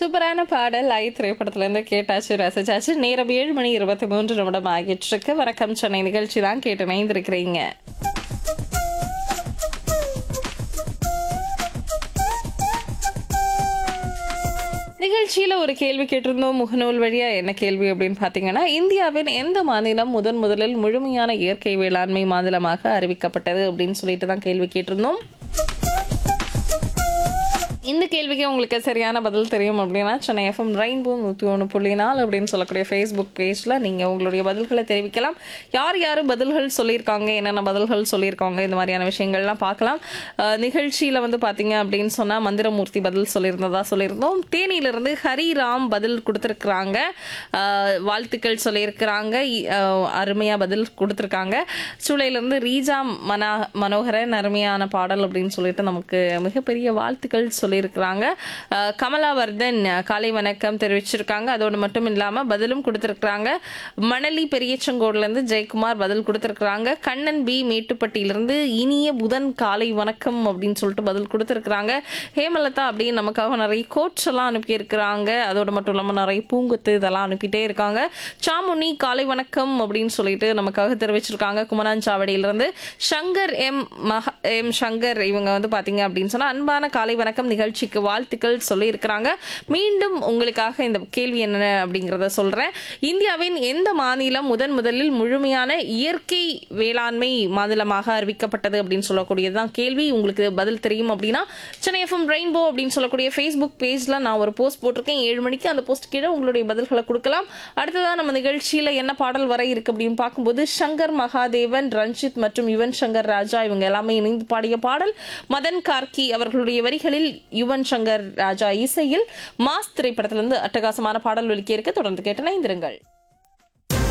சூப்பரான பாடல் ஐ திரைப்படத்துல இருந்து கேட்டாச்சு ரசிச்சாச்சு நேரம் ஏழு மணி இருபத்தி மூன்று நிமிடம் ஆகிட்டு இருக்கு வணக்கம் சென்னை நிகழ்ச்சி தான் கேட்டு இணைந்திருக்கிறீங்க நிகழ்ச்சியில ஒரு கேள்வி கேட்டிருந்தோம் முகநூல் வழியா என்ன கேள்வி அப்படின்னு பாத்தீங்கன்னா இந்தியாவின் எந்த மாநிலம் முதன் முதலில் முழுமையான இயற்கை வேளாண்மை மாநிலமாக அறிவிக்கப்பட்டது அப்படின்னு சொல்லிட்டு தான் கேள்வி கேட்டிருந்தோம் இந்த கேள்விக்கு உங்களுக்கு சரியான பதில் தெரியும் அப்படின்னா சென்னை எஃப்எம் ரெயின்போ நூற்றி ஒன்று புள்ளி நாலு அப்படின்னு சொல்லக்கூடிய ஃபேஸ்புக் பேஜில் நீங்கள் உங்களுடைய பதில்களை தெரிவிக்கலாம் யார் யார் பதில்கள் சொல்லியிருக்காங்க என்னென்ன பதில்கள் சொல்லியிருக்காங்க இந்த மாதிரியான விஷயங்கள்லாம் பார்க்கலாம் அஹ், நிகழ்ச்சியில் வந்து பார்த்தீங்க அப்படின்னு சொன்னால் மந்திரமூர்த்தி பதில் சொல்லியிருந்ததா சொல்லியிருந்தோம் தேனியிலிருந்து ஹரிராம் பதில் கொடுத்துருக்குறாங்க அஹ், வாழ்த்துக்கள் சொல்லியிருக்கிறாங்க இ- அஹ், அருமையா பதில் கொடுத்துருக்காங்க சூளையிலிருந்து ரீஜா மனா மனோகரன் அருமையான பாடல் அப்படின்னு சொல்லிட்டு நமக்கு மிகப்பெரிய வாழ்த்துக்கள் சொல்லியிருக்கிறாங்க அஹ், கமலாவர்தன் அஹ், காலை வணக்கம் தெரிவிச்சிருக்காங்க அதோடு மட்டும் இல்லாமல் பதிலும் கொடுத்துருக்குறாங்க மணலி பெரியச்சங்கோடுலேருந்து ஜெயக்குமார் பதில் கொடுத்துருக்குறாங்க கண்ணன் பி மேட்டுப்பட்டியிலிருந்து இனிய புதன் காலை வணக்கம் அப்படின்னு சொல்லிட்டு பதில் கொடுத்துருக்குறாங்க ஹேமலதா அப்படின்னு நமக்காக நிறைய கோட்ஸ் எல்லாம் அனுப்பியிருக்கிறாங்க அதோடு மட்டும் இல்லாமல் நிறைய பூங்குத்து இதெல்லாம் அனுப்பிட்டே இருக்காங்க சாமுனி காலை வணக்கம் அப்படின்னு சொல்லிட்டு நமக்காக தெரிவிச்சிருக்காங்க குமரான் சாவடியிலிருந்து சங்கர் எம் மஹ எம் சங்கர் இவங்க வந்து பாத்தீங்க அப்படின்னு சொன்னா அன்பான காலை வணக்கம் நிகழ்ச்சிக்கு வாழ்த்துக்கள் சொல்லியிருக்கிறாங்க மீண்டும் உங்களுக்காக இந்த கேள்வி என்ன அப்படிங்கிறத சொல்றேன் இந்தியாவின் எந்த மாநிலம் முதன் முதலில் முழுமையான இயற்கை வேளாண்மை மாநிலமாக அறிவிக்கப்பட்டது அப்படின்னு சொல்லக்கூடியதுதான் கேள்வி உங்களுக்கு பதில் தெரியும் அப்படின்னா சென்னை எஃப்எம் ரெயின்போ அப்படின்னு சொல்லக்கூடிய ஃபேஸ்புக் பேஜ்ல நான் ஒரு போஸ்ட் போட்டிருக்கேன் ஏழு மணிக்கு அந்த போஸ்ட் கீழே உங்களுடைய பதில்களை கொடுக்கலாம் அடுத்ததான் நம்ம நிகழ்ச்சியில என்ன பாடல் வர இருக்கு அப்படின்னு பார்க்கும்போது சங்கர் மகாதேவன் ரஞ்சித் மற்றும் யுவன் சங்கர் ராஜா இவங்க எல்லாமே இணைந்து பாடிய பாடல் மதன் கார்கி அவர்களுடைய வரிகளில் யுவன் சங்கர் ராஜா இசையில் மாஸ் திரைப்படத்திலிருந்து அட்டகாசமான பாடல் ஒலிக்கியிருக்க தொடர்ந்து கேட்டு இணைந்திருங்கள்